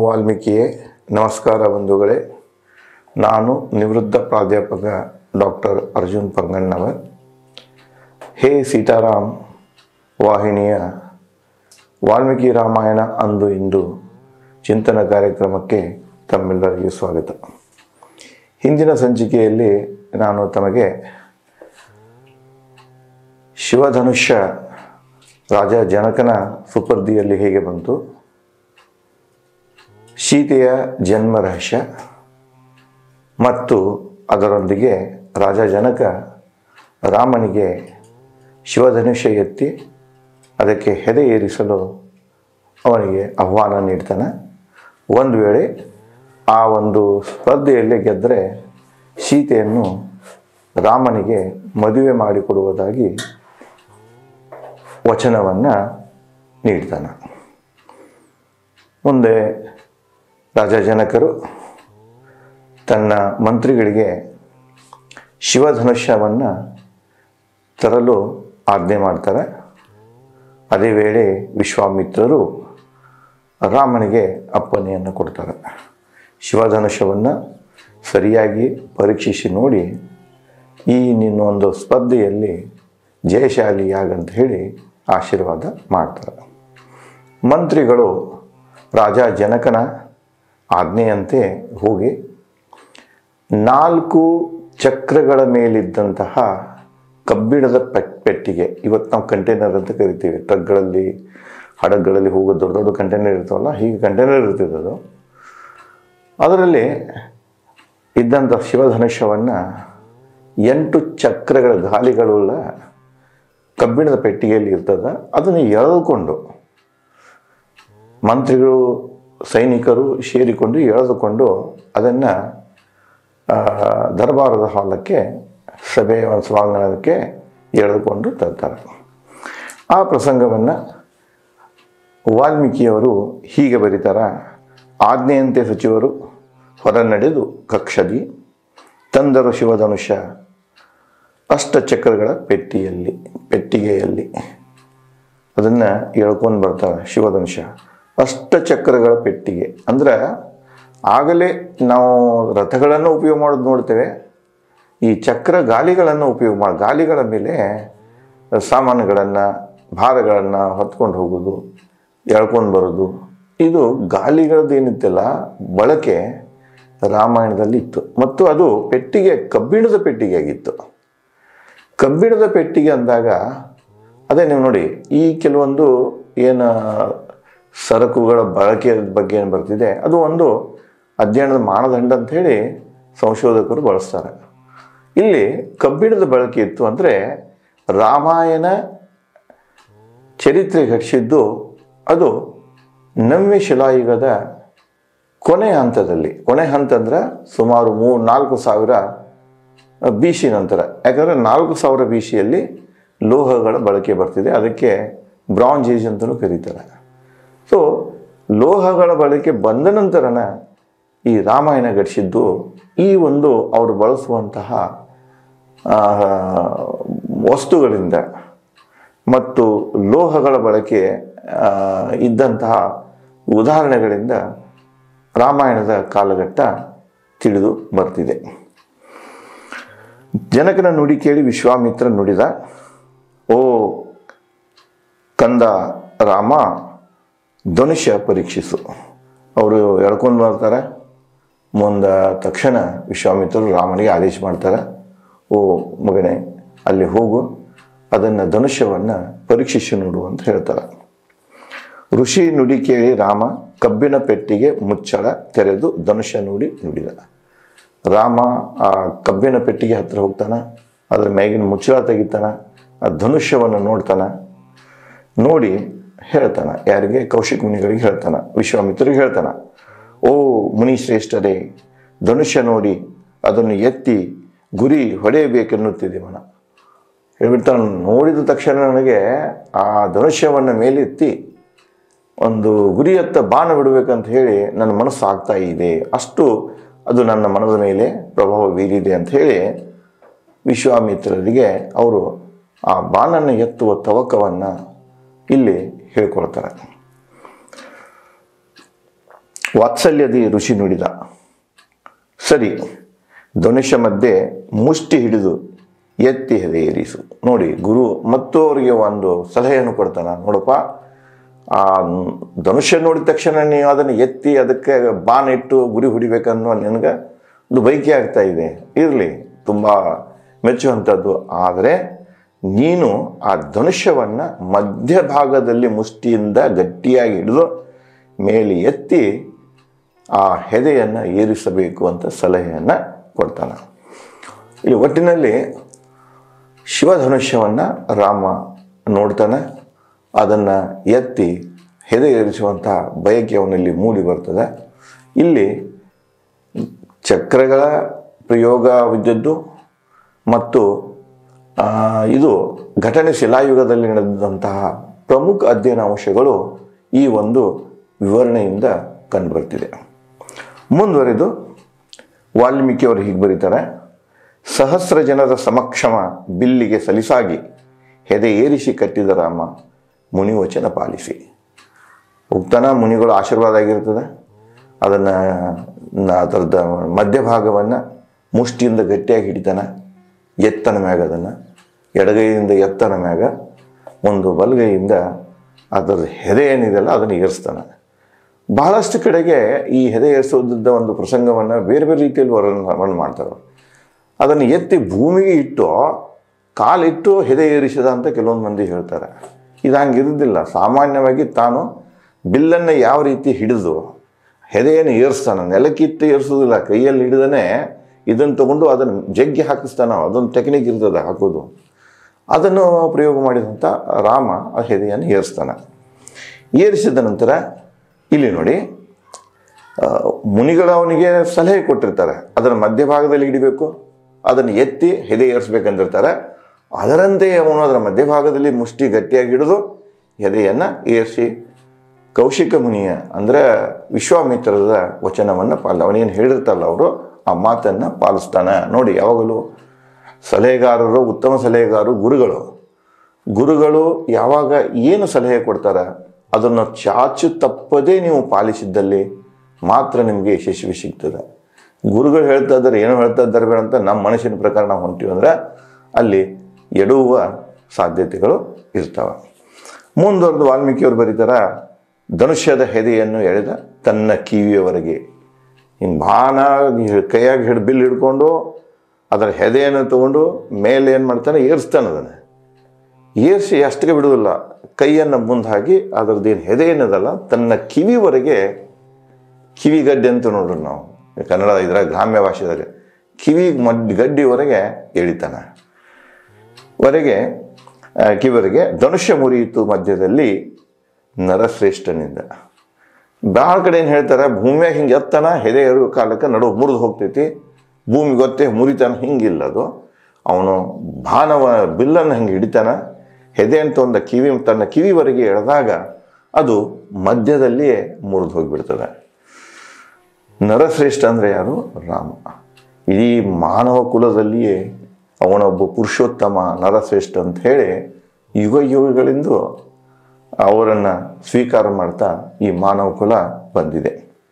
ವಾಲ್ಮೀಕಿಯೇ ನಮಸ್ಕಾರ ಬಂಧುಗಳೇ ನಾನು ನಿವೃತ್ತ ಪ್ರಾಧ್ಯಾಪಕ ಡಾಕ್ಟರ್ ಅರ್ಜುನ್ ಪಂಗಣ್ಣವರ್ ಹೇ ಸೀತಾರಾಮ್ ವಾಹಿನಿಯ ವಾಲ್ಮೀಕಿ ರಾಮಾಯಣ ಅಂದು ಇಂದು ಚಿಂತನ ಕಾರ್ಯಕ್ರಮಕ್ಕೆ ತಮ್ಮೆಲ್ಲರಿಗೂ ಸ್ವಾಗತ ಹಿಂದಿನ ಸಂಚಿಕೆಯಲ್ಲಿ ನಾನು ತಮಗೆ ಶಿವಧನುಷ್ಯ ರಾಜ ಜನಕನ ಸುಪರ್ದಿಯಲ್ಲಿ ಹೇಗೆ ಬಂತು ಸೀತೆಯ ಜನ್ಮ ರಹಸ್ಯ ಮತ್ತು ಅದರೊಂದಿಗೆ ರಾಜ ಜನಕ ರಾಮನಿಗೆ ಶಿವಧನುಷ್ಯ ಎತ್ತಿ ಅದಕ್ಕೆ ಹೆದೆ ಏರಿಸಲು ಅವನಿಗೆ ಆಹ್ವಾನ ನೀಡ್ತಾನೆ ಒಂದು ವೇಳೆ ಆ ಒಂದು ಸ್ಪರ್ಧೆಯಲ್ಲಿ ಗೆದ್ದರೆ ಸೀತೆಯನ್ನು ರಾಮನಿಗೆ ಮದುವೆ ಮಾಡಿಕೊಡುವುದಾಗಿ ವಚನವನ್ನು ನೀಡ್ತಾನೆ ಮುಂದೆ ರಾಜ ಜನಕರು ತನ್ನ ಮಂತ್ರಿಗಳಿಗೆ ಶಿವಧನುಷ್ಯವನ್ನು ತರಲು ಆಜ್ಞೆ ಮಾಡ್ತಾರೆ ಅದೇ ವೇಳೆ ವಿಶ್ವಾಮಿತ್ರರು ರಾಮನಿಗೆ ಅಪ್ಪನೆಯನ್ನು ಕೊಡ್ತಾರೆ ಶಿವಧನುಷ್ಯವನ್ನು ಸರಿಯಾಗಿ ಪರೀಕ್ಷಿಸಿ ನೋಡಿ ಈ ನಿನ್ನೊಂದು ಸ್ಪರ್ಧೆಯಲ್ಲಿ ಜಯಶಾಲಿಯಾಗಂತ ಹೇಳಿ ಆಶೀರ್ವಾದ ಮಾಡ್ತಾರೆ ಮಂತ್ರಿಗಳು ರಾಜ ಜನಕನ ಆಜ್ಞೆಯಂತೆ ಹೋಗಿ ನಾಲ್ಕು ಚಕ್ರಗಳ ಮೇಲಿದ್ದಂತಹ ಕಬ್ಬಿಣದ ಪೆಟ್ ಪೆಟ್ಟಿಗೆ ಇವತ್ತು ನಾವು ಕಂಟೈನರ್ ಅಂತ ಕರಿತೀವಿ ಟ್ರಕ್ಗಳಲ್ಲಿ ಹಡಗುಗಳಲ್ಲಿ ಹೋಗೋ ದೊಡ್ಡ ದೊಡ್ಡ ಕಂಟೈನರ್ ಇರ್ತಾವಲ್ಲ ಹೀಗೆ ಕಂಟೈನರ್ ಇರ್ತಿದೆ ಅದು ಅದರಲ್ಲಿ ಇದ್ದಂಥ ಶಿವಧನುಷ್ಯವನ್ನು ಎಂಟು ಚಕ್ರಗಳ ಗಾಲಿಗಳುಳ್ಳ ಕಬ್ಬಿಣದ ಪೆಟ್ಟಿಗೆಯಲ್ಲಿ ಇರ್ತದೆ ಅದನ್ನು ಎಳೆದುಕೊಂಡು ಮಂತ್ರಿಗಳು ಸೈನಿಕರು ಸೇರಿಕೊಂಡು ಎಳೆದುಕೊಂಡು ಅದನ್ನು ದರ್ಬಾರದ ಹಾಲಕ್ಕೆ ಸಭೆಯ ಒಂದು ಸಭಾಂಗಣಕ್ಕೆ ಎಳೆದುಕೊಂಡು ತರ್ತಾರೆ ಆ ಪ್ರಸಂಗವನ್ನು ವಾಲ್ಮೀಕಿಯವರು ಹೀಗೆ ಬರೀತಾರ ಆಜ್ಞೆಯಂತೆ ಸಚಿವರು ಹೊರ ನಡೆದು ಕಕ್ಷದಿ ತಂದರು ಶಿವಧನುಷ್ಯ ಅಷ್ಟಚಕ್ರಗಳ ಪೆಟ್ಟಿಯಲ್ಲಿ ಪೆಟ್ಟಿಗೆಯಲ್ಲಿ ಅದನ್ನು ಎಳ್ಕೊಂಡು ಬರ್ತಾರೆ ಶಿವಧನುಷ್ಯ ಅಷ್ಟಚಕ್ರಗಳ ಪೆಟ್ಟಿಗೆ ಅಂದ್ರೆ ಆಗಲೇ ನಾವು ರಥಗಳನ್ನು ಉಪಯೋಗ ಮಾಡೋದು ನೋಡ್ತೇವೆ ಈ ಚಕ್ರ ಗಾಲಿಗಳನ್ನು ಉಪಯೋಗ ಮಾಡಿ ಗಾಲಿಗಳ ಮೇಲೆ ಸಾಮಾನುಗಳನ್ನು ಭಾರಗಳನ್ನು ಹೊತ್ಕೊಂಡು ಹೋಗೋದು ಎಳ್ಕೊಂಡು ಬರೋದು ಇದು ಗಾಲಿಗಳದ್ದು ಏನಿತ್ತಲ್ಲ ಬಳಕೆ ರಾಮಾಯಣದಲ್ಲಿ ಇತ್ತು ಮತ್ತು ಅದು ಪೆಟ್ಟಿಗೆ ಕಬ್ಬಿಣದ ಪೆಟ್ಟಿಗೆ ಆಗಿತ್ತು ಕಬ್ಬಿಣದ ಪೆಟ್ಟಿಗೆ ಅಂದಾಗ ಅದೇ ನೀವು ನೋಡಿ ಈ ಕೆಲವೊಂದು ಏನು ಸರಕುಗಳ ಬಳಕೆಯ ಬಗ್ಗೆ ಏನು ಬರ್ತಿದೆ ಅದು ಒಂದು ಅಧ್ಯಯನದ ಮಾನದಂಡ ಅಂತ ಹೇಳಿ ಸಂಶೋಧಕರು ಬಳಸ್ತಾರೆ ಇಲ್ಲಿ ಕಬ್ಬಿಣದ ಬಳಕೆ ಇತ್ತು ಅಂದರೆ ರಾಮಾಯಣ ಚರಿತ್ರೆ ಘಟಿಸಿದ್ದು ಅದು ನವ್ಯ ಶಿಲಾಯುಗದ ಕೊನೆ ಹಂತದಲ್ಲಿ ಕೊನೆ ಹಂತ ಅಂದ್ರೆ ಸುಮಾರು ಮೂರು ನಾಲ್ಕು ಸಾವಿರ ಬಿ ಸಿ ನಂತರ ಯಾಕಂದರೆ ನಾಲ್ಕು ಸಾವಿರ ಬಿ ಸಿಯಲ್ಲಿ ಲೋಹಗಳ ಬಳಕೆ ಬರ್ತಿದೆ ಅದಕ್ಕೆ ಬ್ರಾಂಜ್ ಏಜ್ ಅಂತಲೂ ಕರೀತಾರೆ ಸೊ ಲೋಹಗಳ ಬಳಕೆ ಬಂದ ನಂತರನ ಈ ರಾಮಾಯಣ ಘಟಿಸಿದ್ದು ಈ ಒಂದು ಅವರು ಬಳಸುವಂತಹ ವಸ್ತುಗಳಿಂದ ಮತ್ತು ಲೋಹಗಳ ಬಳಕೆ ಇದ್ದಂತಹ ಉದಾಹರಣೆಗಳಿಂದ ರಾಮಾಯಣದ ಕಾಲಘಟ್ಟ ತಿಳಿದು ಬರ್ತಿದೆ ಜನಕನ ನುಡಿ ಕೇಳಿ ವಿಶ್ವಾಮಿತ್ರ ನುಡಿದ ಓ ಕಂದ ರಾಮ ಧನುಷ್ಯ ಪರೀಕ್ಷಿಸು ಅವರು ಎಳ್ಕೊಂಡು ಬರ್ತಾರೆ ಮುಂದೆ ತಕ್ಷಣ ವಿಶ್ವಾಮಿತ್ರರು ರಾಮನಿಗೆ ಆದೇಶ ಮಾಡ್ತಾರೆ ಓ ಮಗನೇ ಅಲ್ಲಿ ಹೋಗು ಅದನ್ನು ಧನುಷ್ಯವನ್ನು ಪರೀಕ್ಷಿಸಿ ನೋಡು ಅಂತ ಹೇಳ್ತಾರೆ ಋಷಿ ನುಡಿ ಕೇಳಿ ರಾಮ ಕಬ್ಬಿನ ಪೆಟ್ಟಿಗೆ ಮುಚ್ಚಳ ತೆರೆದು ಧನುಷ್ಯ ನುಡಿ ನುಡಿದ ರಾಮ ಆ ಕಬ್ಬಿನ ಪೆಟ್ಟಿಗೆ ಹತ್ರ ಹೋಗ್ತಾನ ಅದರ ಮ್ಯಾಗಿನ ಮುಚ್ಚಳ ತೆಗಿತಾನ ಆ ಧನುಷ್ಯವನ್ನು ನೋಡ್ತಾನ ನೋಡಿ ಹೇಳ್ತಾನ ಯಾರಿಗೆ ಕೌಶಿಕ್ ಮುನಿಗಳಿಗೆ ಹೇಳ್ತಾನ ವಿಶ್ವಾಮಿತ್ರರಿಗೆ ಹೇಳ್ತಾನ ಓ ಮುನಿ ಶ್ರೇಷ್ಠರೇ ಧನುಷ್ಯ ನೋಡಿ ಅದನ್ನು ಎತ್ತಿ ಗುರಿ ಹೊಡೆಯಬೇಕೆನ್ನುತ್ತಿದೆ ಮನ ಹೇಳ್ಬಿಡ್ತಾನೆ ನೋಡಿದ ತಕ್ಷಣ ನನಗೆ ಆ ಧನುಷ್ಯವನ್ನು ಮೇಲೆತ್ತಿ ಒಂದು ಗುರಿಯತ್ತ ಬಾಣ ಬಿಡಬೇಕಂತ ಹೇಳಿ ನನ್ನ ಮನಸ್ಸು ಆಗ್ತಾ ಇದೆ ಅಷ್ಟು ಅದು ನನ್ನ ಮನದ ಮೇಲೆ ಪ್ರಭಾವ ಬೀರಿದೆ ಅಂತ ಹೇಳಿ ವಿಶ್ವಾಮಿತ್ರರಿಗೆ ಅವರು ಆ ಬಾಣನ್ನು ಎತ್ತುವ ತವಕವನ್ನು ಇಲ್ಲಿ ಹೇಳ್ಕೊಳ್ತಾರೆ ವಾತ್ಸಲ್ಯದಿ ಋಷಿ ನುಡಿದ ಸರಿ ಧನುಷ್ಯ ಮಧ್ಯೆ ಮುಷ್ಟಿ ಹಿಡಿದು ಎತ್ತಿ ಹೆದೆ ಏರಿಸು ನೋಡಿ ಗುರು ಮತ್ತು ಅವರಿಗೆ ಒಂದು ಸಲಹೆಯನ್ನು ಕೊಡ್ತಾನೆ ನೋಡಪ್ಪ ಆ ಧನುಷ್ಯ ನೋಡಿದ ತಕ್ಷಣ ನೀವು ಅದನ್ನು ಎತ್ತಿ ಅದಕ್ಕೆ ಬಾಣ ಇಟ್ಟು ಗುರಿ ಹೊಡಿಬೇಕನ್ನೋ ನಿನಗೆ ಒಂದು ಬೈಕೆ ಆಗ್ತಾ ಇದೆ ಇರಲಿ ತುಂಬ ಮೆಚ್ಚುವಂಥದ್ದು ಆದರೆ ನೀನು ಆ ಧನುಷ್ಯವನ್ನು ಮಧ್ಯಭಾಗದಲ್ಲಿ ಮುಷ್ಟಿಯಿಂದ ಗಟ್ಟಿಯಾಗಿ ಹಿಡಿದು ಮೇಲೆ ಎತ್ತಿ ಆ ಹೆದೆಯನ್ನು ಏರಿಸಬೇಕು ಅಂತ ಸಲಹೆಯನ್ನು ಕೊಡ್ತಾನೆ ಇಲ್ಲಿ ಒಟ್ಟಿನಲ್ಲಿ ಶಿವಧನುಷ್ಯವನ್ನು ರಾಮ ನೋಡ್ತಾನೆ ಅದನ್ನು ಎತ್ತಿ ಹೆದೆ ಏರಿಸುವಂಥ ಬಯಕೆ ಅವನಲ್ಲಿ ಮೂಡಿ ಬರ್ತದೆ ಇಲ್ಲಿ ಚಕ್ರಗಳ ಪ್ರಯೋಗವಿದ್ದದ್ದು ಮತ್ತು ಆ, ಇದು ಘಟನೆ ಶಿಲಾಯುಗದಲ್ಲಿ ನಡೆದಂತಹ ಪ್ರಮುಖ ಅಧ್ಯಯನ ಅಂಶಗಳು ಈ ಒಂದು ವಿವರಣೆಯಿಂದ ಕಂಡುಬರ್ತಿದೆ ಮುಂದುವರೆದು ವಾಲ್ಮೀಕಿಯವರು ಹೀಗೆ ಬರೀತಾರೆ ಸಹಸ್ರ ಜನರ ಸಮಕ್ಷಮ ಬಿಲ್ಲಿಗೆ ಸಲಿಸಾಗಿ ಹೆದೆ ಏರಿಸಿ ಕಟ್ಟಿದ ರಾಮ ಮುನಿವಚನ ಪಾಲಿಸಿ ಉಕ್ತನ ಮುನಿಗಳು ಆಶೀರ್ವಾದ ಆಗಿರ್ತದೆ ಅದನ್ನು ಅದರದ ಮಧ್ಯಭಾಗವನ್ನು ಮುಷ್ಟಿಯಿಂದ ಗಟ್ಟಿಯಾಗಿ ಹಿಡಿತಾನೆ ಎತ್ತನ ಮ್ಯಾಗ ಅದನ್ನು ಎಡಗೈಯಿಂದ ಎತ್ತನ ಮ್ಯಾಗ ಒಂದು ಬಲಗೈಯಿಂದ ಅದರ ಹೆದೆ ಏನಿದೆಯಲ್ಲ ಅದನ್ನು ಏರಿಸ್ತಾನೆ ಬಹಳಷ್ಟು ಕಡೆಗೆ ಈ ಹೆದೆ ಏರಿಸೋದ ಒಂದು ಪ್ರಸಂಗವನ್ನು ಬೇರೆ ಬೇರೆ ರೀತಿಯಲ್ಲಿ ವರ್ಣನೆ ವರ್ಣನೆ ಮಾಡ್ತಾರೆ ಅದನ್ನು ಎತ್ತಿ ಭೂಮಿಗೆ ಇಟ್ಟು ಕಾಲಿಟ್ಟು ಹೆದೆ ಏರಿಸಿದ ಅಂತ ಕೆಲವೊಂದು ಮಂದಿ ಹೇಳ್ತಾರೆ ಇದು ಹಂಗಿರೋದಿಲ್ಲ ಸಾಮಾನ್ಯವಾಗಿ ತಾನು ಬಿಲ್ಲನ್ನು ಯಾವ ರೀತಿ ಹಿಡಿದು ಹೆದೆಯನ್ನು ಏರಿಸ್ತಾನೆ ನೆಲಕ್ಕಿಟ್ಟು ಏರಿಸೋದಿಲ್ಲ ಕೈಯಲ್ಲಿ ಹಿಡಿದನೇ ಇದನ್ನು ತಗೊಂಡು ಅದನ್ನು ಜಗ್ಗಿ ಹಾಕಿಸ್ತಾನೆ ಅದೊಂದು ಟೆಕ್ನಿಕ್ ಇರ್ತದೆ ಹಾಕೋದು ಅದನ್ನು ಪ್ರಯೋಗ ಮಾಡಿದಂಥ ರಾಮ ಆ ಹೆದೆಯನ್ನು ಏರಿಸ್ತಾನೆ ಏರಿಸಿದ ನಂತರ ಇಲ್ಲಿ ನೋಡಿ ಆ, ಮುನಿಗಳು ಅವನಿಗೆ ಸಲಹೆ ಕೊಟ್ಟಿರ್ತಾರೆ ಅದರ ಮಧ್ಯಭಾಗದಲ್ಲಿ ಹಿಡಿಬೇಕು ಅದನ್ನು ಎತ್ತಿ ಹೆದೆ ಏರಿಸ್ಬೇಕಂದಿರ್ತಾರೆ ಅದರಂತೆ ಅವನು ಅದರ ಮಧ್ಯಭಾಗದಲ್ಲಿ ಮುಷ್ಟಿ ಗಟ್ಟಿಯಾಗಿ ಹಿಡಿದು ಹೆದೆಯನ್ನು ಏರಿಸಿ ಕೌಶಿಕ ಮುನಿಯ ಅಂದರೆ ವಿಶ್ವಾಮಿತ್ರದ ವಚನವನ್ನು ಪಾಲ ಅವನೇನು ಹೇಳಿರ್ತಾರಲ್ಲ ಅವರು ಆ ಮಾತನ್ನು ಪಾಲಿಸ್ತಾನೆ ನೋಡಿ ಯಾವಾಗಲೂ ಸಲಹೆಗಾರರು ಉತ್ತಮ ಸಲಹೆಗಾರರು ಗುರುಗಳು ಗುರುಗಳು ಯಾವಾಗ ಏನು ಸಲಹೆ ಕೊಡ್ತಾರೆ ಅದನ್ನು ಚಾಚು ತಪ್ಪದೇ ನೀವು ಪಾಲಿಸಿದ್ದಲ್ಲಿ ಮಾತ್ರ ನಿಮಗೆ ಯಶಸ್ವಿ ಸಿಗ್ತದೆ ಗುರುಗಳು ಹೇಳ್ತಾ ಇದ್ದಾರೆ ಏನು ಹೇಳ್ತಾ ಇದ್ದಾರೆ ಬೇಡ ಅಂತ ನಮ್ಮ ಮನಸ್ಸಿನ ಪ್ರಕಾರ ನಾವು ಹೊಂಟೀವಿ ಅಂದ್ರೆ ಅಲ್ಲಿ ಎಡುವ ಸಾಧ್ಯತೆಗಳು ಇರ್ತವೆ ಮುಂದುವರೆದು ವಾಲ್ಮೀಕಿಯವರು ಬರೀತಾರ ಧನುಷ್ಯದ ಹೆದೆಯನ್ನು ಎಳೆದ ತನ್ನ ಕಿವಿಯವರೆಗೆ ಹಿಂಗೆ ಬಾಣ ಕೈಯಾಗಿ ಹಿಡ್ ಬಿಲ್ ಹಿಡ್ಕೊಂಡು ಅದರ ಹೆದೆಯನ್ನು ತಗೊಂಡು ಮೇಲೆ ಏನು ಮಾಡ್ತಾನೆ ಏರಿಸ್ತಾನೆ ಅದನ್ನು ಏರಿಸಿ ಅಷ್ಟಕ್ಕೆ ಬಿಡುವುದಿಲ್ಲ ಕೈಯನ್ನು ಮುಂದೆ ಹಾಕಿ ಅದರದ್ದೇನು ಹೆದೆ ಏನದಲ್ಲ ತನ್ನ ಕಿವಿವರೆಗೆ ಕಿವಿಗಡ್ಡೆ ಅಂತ ನೋಡ್ರಿ ನಾವು ಕನ್ನಡ ಇದರ ಗ್ರಾಮ್ಯ ಭಾಷೆದಾಗ ಕಿವಿ ಮಡ್ ಗಡ್ಡಿವರೆಗೆ ಎಳಿತಾನೆ ವರೆಗೆ ಆ, ಕಿವಿವರೆಗೆ ಧನುಷ್ಯ ಮುರಿಯಿತು ಮಧ್ಯದಲ್ಲಿ ನರಶ್ರೇಷ್ಠನಿಂದ ಭಾಳ ಕಡೆ ಏನು ಹೇಳ್ತಾರೆ ಭೂಮಿಯಾಗ ಹಿಂಗೆ ಎತ್ತನ ಹೆದೆ ಏರುವ ಕಾಲಕ್ಕೆ ನಡು ಮುರಿದು ಹೋಗ್ತೈತಿ ಭೂಮಿ ಗೊತ್ತೇ ಮುರಿತಾನ ಹಿಂಗಿಲ್ಲ ಅದು ಅವನು ಬಾಣವ ಬಿಲ್ಲನ್ನು ಹಿಂಗೆ ಹಿಡಿತಾನ ಹೆದೆ ಅಂತ ಒಂದು ಕಿವಿ ತನ್ನ ಕಿವಿವರೆಗೆ ಎಳೆದಾಗ ಅದು ಮಧ್ಯದಲ್ಲಿಯೇ ಮುರಿದು ಹೋಗಿಬಿಡ್ತದೆ ನರಶ್ರೇಷ್ಠ ಅಂದರೆ ಯಾರು ರಾಮ ಇಡೀ ಮಾನವ ಕುಲದಲ್ಲಿಯೇ ಅವನೊಬ್ಬ ಪುರುಷೋತ್ತಮ ನರಶ್ರೇಷ್ಠ ಅಂತ ಹೇಳಿ ಯುಗ ಯುಗಗಳಿಂದ ಅವರನ್ನು ಸ್ವೀಕಾರ ಮಾಡ್ತಾ ಈ ಮಾನವ ಕುಲ ಬಂದಿದೆ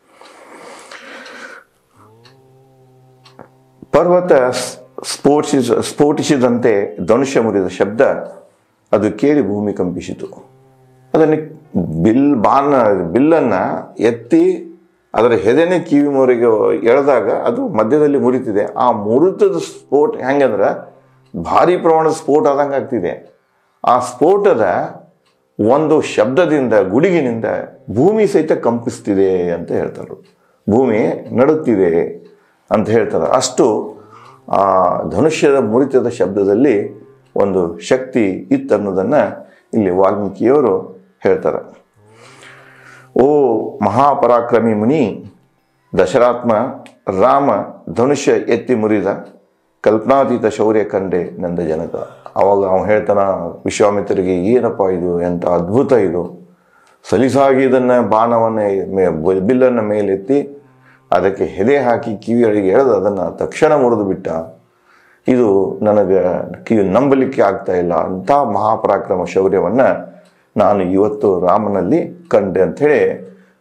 ಪರ್ವತ ಸ್- ಸ್ಫೋಟಿಸಿದ ಸ್ಫೋಟಿಸಿದಂತೆ ಧನುಷ್ಯ ಮುರಿದ ಶಬ್ದ ಅದು ಕೇಳಿ ಭೂಮಿ ಕಂಪಿಸಿತು ಅದನ್ನು ಬಿಲ್ ಬಾಣ ಬಿಲ್ಲನ್ನು ಎತ್ತಿ ಅದರ ಹೆದೆನೆ ಕಿವಿ ಮೊರೆಗೆ ಎಳೆದಾಗ ಅದು ಮಧ್ಯದಲ್ಲಿ ಮುರಿತಿದೆ ಆ ಮುರಿತದ ಸ್ಫೋಟ ಹೆಂಗಂದ್ರೆ ಭಾರಿ ಪ್ರಮಾಣದ ಸ್ಫೋಟ ಆದಂಗೆ ಆಗ್ತಿದೆ ಆ ಸ್ಫೋಟದ ಒಂದು ಶಬ್ದದಿಂದ ಗುಡುಗಿನಿಂದ ಭೂಮಿ ಸಹಿತ ಕಂಪಿಸ್ತಿದೆ ಅಂತ ಹೇಳ್ತಾರೆ ಭೂಮಿ ನಡುತ್ತಿದೆ ಅಂತ ಹೇಳ್ತಾರೆ ಅಷ್ಟು ಆ ಧನುಷ್ಯದ ಮುರಿತದ ಶಬ್ದದಲ್ಲಿ ಒಂದು ಶಕ್ತಿ ಇತ್ತನ್ನೋದನ್ನು ಇಲ್ಲಿ ವಾಲ್ಮೀಕಿಯವರು ಹೇಳ್ತಾರೆ ಓ ಮಹಾಪರಾಕ್ರಮಿ ಮುನಿ ದಶರಾತ್ಮ ರಾಮ ಧನುಷ್ಯ ಎತ್ತಿ ಮುರಿದ ಕಲ್ಪನಾತೀತ ಶೌರ್ಯ ಕಂಡೆ ನಂದ ಜನಕ ಅವಾಗ ಅವನು ಹೇಳ್ತಾನ ವಿಶ್ವಾಮಿತ್ರರಿಗೆ ಏನಪ್ಪ ಇದು ಎಂಥ ಅದ್ಭುತ ಇದು ಸಲೀಸಾಗಿ ಇದನ್ನು ಬಾಣವನ್ನು ಮೇ- ಬಿಲ್ಲನ್ನು ಮೇಲೆತ್ತಿ ಅದಕ್ಕೆ ಹೆದೆ ಹಾಕಿ ಕಿವಿಯೊಳಗೆ ಎಳೆದು ಅದನ್ನು ತಕ್ಷಣ ಮುರಿದು ಬಿಟ್ಟ ಇದು ನನಗೆ ಕಿವಿ ನಂಬಲಿಕ್ಕೆ ಆಗ್ತಾ ಇಲ್ಲ ಅಂಥ ಮಹಾಪರಾಕ್ರಮ ಶೌರ್ಯವನ್ನು ನಾನು ಇವತ್ತು ರಾಮನಲ್ಲಿ ಕಂಡೆ ಅಂಥೇಳಿ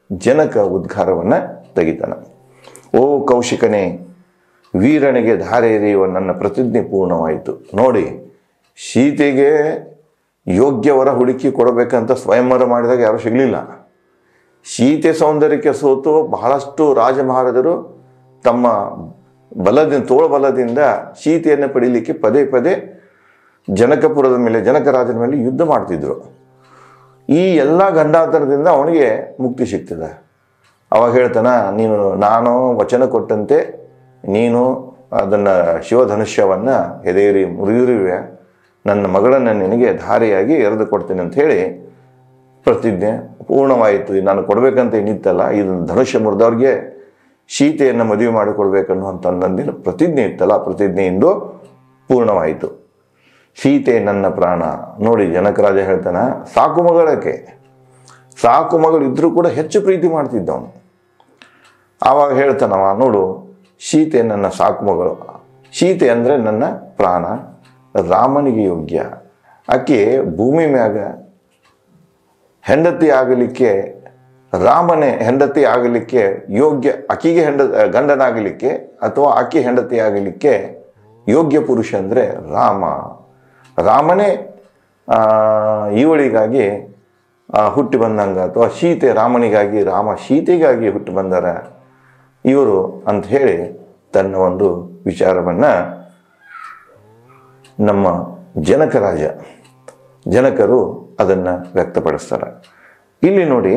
ಜನಕ ಉದ್ಗಾರವನ್ನು ತೆಗಿತಾನೆ ಓ ಕೌಶಿಕನೇ ವೀರನಿಗೆ ಧಾರೆ ಎರೆಯುವ ನನ್ನ ಪ್ರತಿಜ್ಞೆ ಪೂರ್ಣವಾಯಿತು ನೋಡಿ ಸೀತೆಗೆ ಯೋಗ್ಯವರ ಹುಡುಕಿ ಕೊಡಬೇಕಂತ ಸ್ವಯಂವರ ಮಾಡಿದಾಗ ಯಾರೂ ಸಿಗಲಿಲ್ಲ ಸೀತೆ ಸೌಂದರ್ಯಕ್ಕೆ ಸೋತು ಬಹಳಷ್ಟು ರಾಜಮಹಾರಾಜರು ತಮ್ಮ ಬಲದಿಂದ ತೋಳಬಲದಿಂದ ಸೀತೆಯನ್ನು ಪಡೀಲಿಕ್ಕೆ ಪದೇ ಪದೇ ಜನಕಪುರದ ಮೇಲೆ ಜನಕರಾಜನ ಮೇಲೆ ಯುದ್ಧ ಮಾಡ್ತಿದ್ರು ಈ ಎಲ್ಲ ಗಂಡಾಂತರದಿಂದ ಅವನಿಗೆ ಮುಕ್ತಿ ಸಿಗ್ತದೆ ಅವಾಗ ಹೇಳ್ತಾನ ನೀನು ನಾನು ವಚನ ಕೊಟ್ಟಂತೆ ನೀನು ಅದನ್ನು ಶಿವಧನುಷ್ಯವನ್ನು ಎದೆಯರಿ ಮುರಿಯುರುವೆ ನನ್ನ ಮಗಳನ್ನು ನಿನಗೆ ಧಾರೆಯಾಗಿ ಎರೆದು ಕೊಡ್ತೇನೆ ಅಂತ ಹೇಳಿ ಪ್ರತಿಜ್ಞೆ ಪೂರ್ಣವಾಯಿತು ಇದು ನಾನು ಕೊಡಬೇಕಂತ ಏನಿತ್ತಲ್ಲ ಇದು ಧನುಷ್ಯ ಮುರಿದವ್ರಿಗೆ ಸೀತೆಯನ್ನು ಮದುವೆ ಮಾಡಿಕೊಡ್ಬೇಕನ್ನುವಂಥ ನನ್ನಿನ ಪ್ರತಿಜ್ಞೆ ಇತ್ತಲ್ಲ ಆ ಪ್ರತಿಜ್ಞೆ ಇಂದು ಪೂರ್ಣವಾಯಿತು ಸೀತೆ ನನ್ನ ಪ್ರಾಣ ನೋಡಿ ಜನಕರಾಜ ಹೇಳ್ತಾನ ಸಾಕು ಮಗಳಕ್ಕೆ ಸಾಕು ಮಗಳು ಇದ್ರೂ ಕೂಡ ಹೆಚ್ಚು ಪ್ರೀತಿ ಮಾಡ್ತಿದ್ದವನು ಆವಾಗ ಹೇಳ್ತಾನವ ನೋಡು ಸೀತೆ ನನ್ನ ಸಾಕು ಮಗಳು ಸೀತೆ ಅಂದರೆ ನನ್ನ ಪ್ರಾಣ ರಾಮನಿಗೆ ಯೋಗ್ಯ ಆಕೆ ಭೂಮಿ ಮ್ಯಾಗ ಹೆಂಡತಿ ಆಗಲಿಕ್ಕೆ ರಾಮನೇ ಹೆಂಡತಿ ಆಗಲಿಕ್ಕೆ ಯೋಗ್ಯ ಅಕ್ಕಿಗೆ ಹೆಂಡ ಗಂಡನಾಗಲಿಕ್ಕೆ ಅಥವಾ ಅಕ್ಕಿ ಹೆಂಡತಿ ಆಗಲಿಕ್ಕೆ ಯೋಗ್ಯ ಪುರುಷ ಅಂದರೆ ರಾಮ ರಾಮನೇ ಆ, ಇವಳಿಗಾಗಿ ಆ, ಹುಟ್ಟಿ ಬಂದಂಗ ಅಥವಾ ಸೀತೆ ರಾಮನಿಗಾಗಿ ರಾಮ ಸೀತೆಗಾಗಿ ಹುಟ್ಟಿ ಬಂದಾರ ಇವರು ಅಂತ ಹೇಳಿ ತನ್ನ ಒಂದು ವಿಚಾರವನ್ನು ನಮ್ಮ ಜನಕರಾಜ ಜನಕರು ಅದನ್ನು ವ್ಯಕ್ತಪಡಿಸ್ತಾರೆ ಇಲ್ಲಿ ನೋಡಿ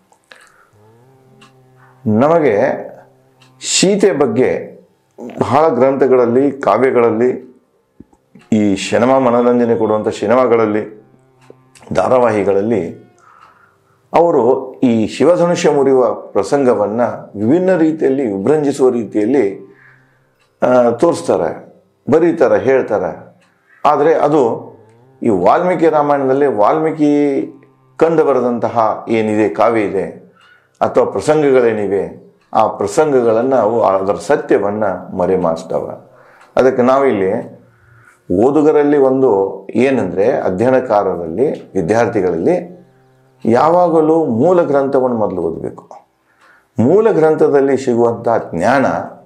ನಮಗೆ ಸೀತೆ ಬಗ್ಗೆ ಬಹಳ ಗ್ರಂಥಗಳಲ್ಲಿ ಕಾವ್ಯಗಳಲ್ಲಿ ಈ ಸಿನಿಮಾ ಮನೋರಂಜನೆ ಕೊಡುವಂಥ ಸಿನಿಮಾಗಳಲ್ಲಿ ಧಾರಾವಾಹಿಗಳಲ್ಲಿ ಅವರು ಈ ಶಿವಧನುಷ್ಯ ಮುರಿಯುವ ಪ್ರಸಂಗವನ್ನು ವಿಭಿನ್ನ ರೀತಿಯಲ್ಲಿ ವಿಭ್ರಂಜಿಸುವ ರೀತಿಯಲ್ಲಿ ಆ, ತೋರಿಸ್ತಾರೆ ಬರೀತಾರೆ ಹೇಳ್ತಾರೆ ಆದರೆ ಅದು ಈ ವಾಲ್ಮೀಕಿ ರಾಮಾಯಣದಲ್ಲಿ ವಾಲ್ಮೀಕಿ ಕಂಡು ಬರೆದಂತಹ ಏನಿದೆ ಕಾವ್ಯ ಇದೆ ಅಥವಾ ಪ್ರಸಂಗಗಳೇನಿವೆ ಆ ಪ್ರಸಂಗಗಳನ್ನು ಅವು ಅದರ ಸತ್ಯವನ್ನು ಮರೆಮಾಚ್ತವೆ ಅದಕ್ಕೆ ನಾವಿಲ್ಲಿ ಓದುಗರಲ್ಲಿ ಒಂದು ಏನಂದರೆ ಅಧ್ಯಯನಕಾರರಲ್ಲಿ ವಿದ್ಯಾರ್ಥಿಗಳಲ್ಲಿ ಯಾವಾಗಲೂ ಮೂಲ ಗ್ರಂಥವನ್ನು ಮೊದಲು ಓದಬೇಕು ಮೂಲ ಗ್ರಂಥದಲ್ಲಿ ಸಿಗುವಂಥ ಜ್ಞಾನ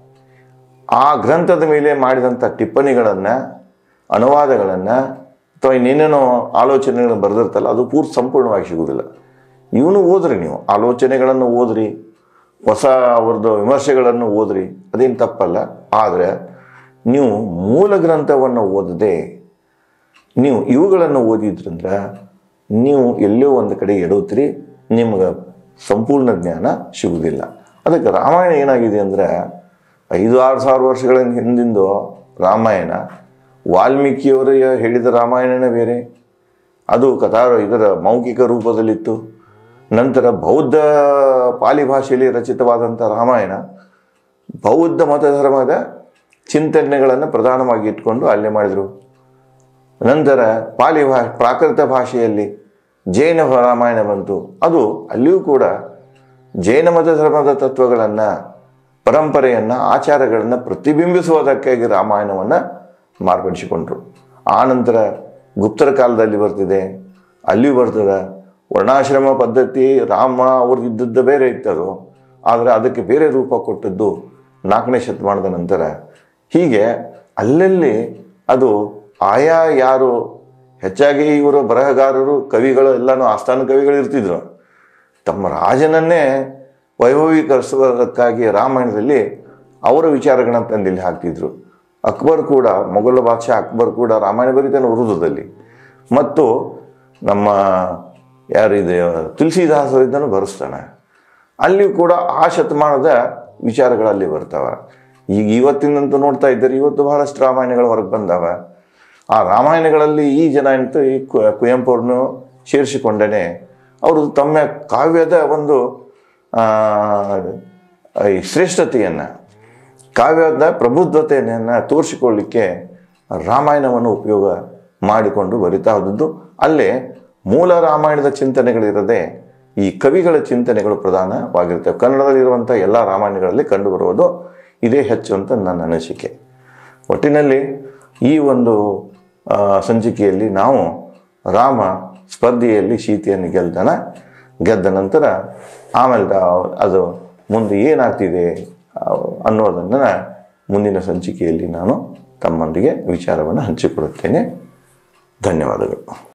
ಆ ಗ್ರಂಥದ ಮೇಲೆ ಮಾಡಿದಂಥ ಟಿಪ್ಪಣಿಗಳನ್ನು ಅನುವಾದಗಳನ್ನು ಅಥವಾ ಇನ್ನೇನೇನೋ ಆಲೋಚನೆಗಳನ್ನು ಬರೆದಿರ್ತಲ್ಲ ಅದು ಪೂರ್ತಿ ಸಂಪೂರ್ಣವಾಗಿ ಸಿಗುವುದಿಲ್ಲ ಇವನು ಓದ್ರಿ ನೀವು ಆಲೋಚನೆಗಳನ್ನು ಓದ್ರಿ ಹೊಸ ಅವ್ರದ್ದು ವಿಮರ್ಶೆಗಳನ್ನು ಓದ್ರಿ ಅದೇನು ತಪ್ಪಲ್ಲ ಆದರೆ ನೀವು ಮೂಲ ಗ್ರಂಥವನ್ನು ಓದದೆ ನೀವು ಇವುಗಳನ್ನು ಓದಿದ್ರಿಂದ ನೀವು ಎಲ್ಲೋ ಒಂದು ಕಡೆ ಎಡುತ್ತೀರಿ ನಿಮ್ಗೆ ಸಂಪೂರ್ಣ ಜ್ಞಾನ ಸಿಗುವುದಿಲ್ಲ ಅದಕ್ಕೆ ರಾಮಾಯಣ ಏನಾಗಿದೆ ಅಂದರೆ ಐದು ಆರು ಸಾವಿರ ವರ್ಷಗಳ ಹಿಂದಿಂದು ರಾಮಾಯಣ ವಾಲ್ಮೀಕಿಯವರು ಹೇಳಿದ ರಾಮಾಯಣನೇ ಬೇರೆ ಅದು ಕಥಾ ಇದರ ಮೌಖಿಕ ರೂಪದಲ್ಲಿತ್ತು ನಂತರ ಬೌದ್ಧ ಪಾಲಿ ಭಾಷೆಯಲ್ಲಿ ರಚಿತವಾದಂಥ ರಾಮಾಯಣ ಬೌದ್ಧ ಮತ ಧರ್ಮದ ಚಿಂತನೆಗಳನ್ನು ಪ್ರಧಾನವಾಗಿ ಇಟ್ಕೊಂಡು ಅಲ್ಲೇ ಮಾಡಿದರು ನಂತರ ಪಾಲಿ ಭಾ ಪ್ರಾಕೃತ ಭಾಷೆಯಲ್ಲಿ ಜೈನ ರಾಮಾಯಣ ಬಂತು ಅದು ಅಲ್ಲಿಯೂ ಕೂಡ ಜೈನ ಮತ ಧರ್ಮದ ತತ್ವಗಳನ್ನು ಪರಂಪರೆಯನ್ನು ಆಚಾರಗಳನ್ನು ಪ್ರತಿಬಿಂಬಿಸುವುದಕ್ಕಾಗಿ ರಾಮಾಯಣವನ್ನು ಮಾರ್ಪಡಿಸಿಕೊಂಡ್ರು ಆ ನಂತರ ಗುಪ್ತರ ಕಾಲದಲ್ಲಿ ಬರ್ತಿದೆ ಅಲ್ಲಿಯೂ ಬರ್ತದೆ ವರ್ಣಾಶ್ರಮ ಪದ್ಧತಿ ರಾಮ ಅವ್ರಿಗೆ ಇದ್ದದ್ದು ಬೇರೆ ಇತ್ತದು ಆದರೆ ಅದಕ್ಕೆ ಬೇರೆ ರೂಪ ಕೊಟ್ಟದ್ದು ನಾಲ್ಕನೇ ಶತಮಾನದ ನಂತರ ಹೀಗೆ ಅಲ್ಲಲ್ಲಿ ಅದು ಆಯಾ ಯಾರು ಹೆಚ್ಚಾಗಿ ಇವರು ಬರಹಗಾರರು ಕವಿಗಳು ಎಲ್ಲನೂ ಆಸ್ಥಾನ ಕವಿಗಳು ಇರ್ತಿದ್ರು ತಮ್ಮ ರಾಜನನ್ನೇ ವೈಭವೀಕರಿಸುವುದಕ್ಕಾಗಿ ರಾಮಾಯಣದಲ್ಲಿ ಅವರ ವಿಚಾರಗಳನ್ನ ತಂದು ಇಲ್ಲಿ ಹಾಕ್ತಿದ್ರು ಅಕ್ಬರ್ ಕೂಡ ಮೊಘಲ ಬಾದಶಾ ಅಕ್ಬರ್ ಕೂಡ ರಾಮಾಯಣ ಬರೀತಾನೆ ಉರ್ದುದಲ್ಲಿ ಮತ್ತು ನಮ್ಮ ಯಾರಿದೆ ತುಳಸಿದಾಸರಿದ್ದನು ಬರೆಸ್ತಾನೆ ಅಲ್ಲಿಯೂ ಕೂಡ ಆ ಶತಮಾನದ ವಿಚಾರಗಳಲ್ಲಿ ಬರ್ತಾವ ಈಗ ಇವತ್ತಿನಂತೂ ನೋಡ್ತಾ ಇದ್ದಾರೆ ಇವತ್ತು ಬಹಳಷ್ಟು ರಾಮಾಯಣಗಳು ಹೊರಗೆ ಬಂದಾವ ಆ ರಾಮಾಯಣಗಳಲ್ಲಿ ಈ ಜನ ಎಂತ ಈ ಕು- ಕುವೆಂಪು ಅವ್ರನ್ನು ಸೇರಿಸಿಕೊಂಡನೆ ಅವರು ತಮ್ಮ ಕಾವ್ಯದ ಒಂದು ಆ, ಈ ಶ್ರೇಷ್ಠತೆಯನ್ನು ಕಾವ್ಯದ ಪ್ರಬುದ್ಧತೆಯನ್ನು ತೋರಿಸಿಕೊಳ್ಳಿಕ್ಕೆ ರಾಮಾಯಣವನ್ನು ಉಪಯೋಗ ಮಾಡಿಕೊಂಡು ಬರಿತಾ ಹೋದದ್ದು ಅಲ್ಲೇ ಮೂಲ ರಾಮಾಯಣದ ಚಿಂತನೆಗಳಿರದೆ ಈ ಕವಿಗಳ ಚಿಂತನೆಗಳು ಪ್ರಧಾನವಾಗಿರ್ತವೆ ಕನ್ನಡದಲ್ಲಿರುವಂಥ ಎಲ್ಲ ರಾಮಾಯಣಗಳಲ್ಲಿ ಕಂಡುಬರುವುದು ಇದೇ ಹೆಚ್ಚು ಅಂತ ನನ್ನ ಅನಿಸಿಕೆ ಒಟ್ಟಿನಲ್ಲಿ ಈ ಒಂದು ಆ, ಸಂಚಿಕೆಯಲ್ಲಿ ನಾವು ರಾಮ ಸ್ಪರ್ಧೆಯಲ್ಲಿ ಸೀತೆಯನ್ನು ಗೆಲ್ತಾನ ಗೆದ್ದ ನಂತರ ಆಮೇಲೆ ದ- ಅದು ಮುಂದೆ ಏನಾಗ್ತಿದೆ ಆ, ಅನ್ನೋದನ್ನು ಮುಂದಿನ ಸಂಚಿಕೆಯಲ್ಲಿ ನಾನು ತಮ್ಮೊಂದಿಗೆ ವಿಚಾರವನ್ನು ಹಂಚಿಕೊಡುತ್ತೇನೆ ಧನ್ಯವಾದಗಳು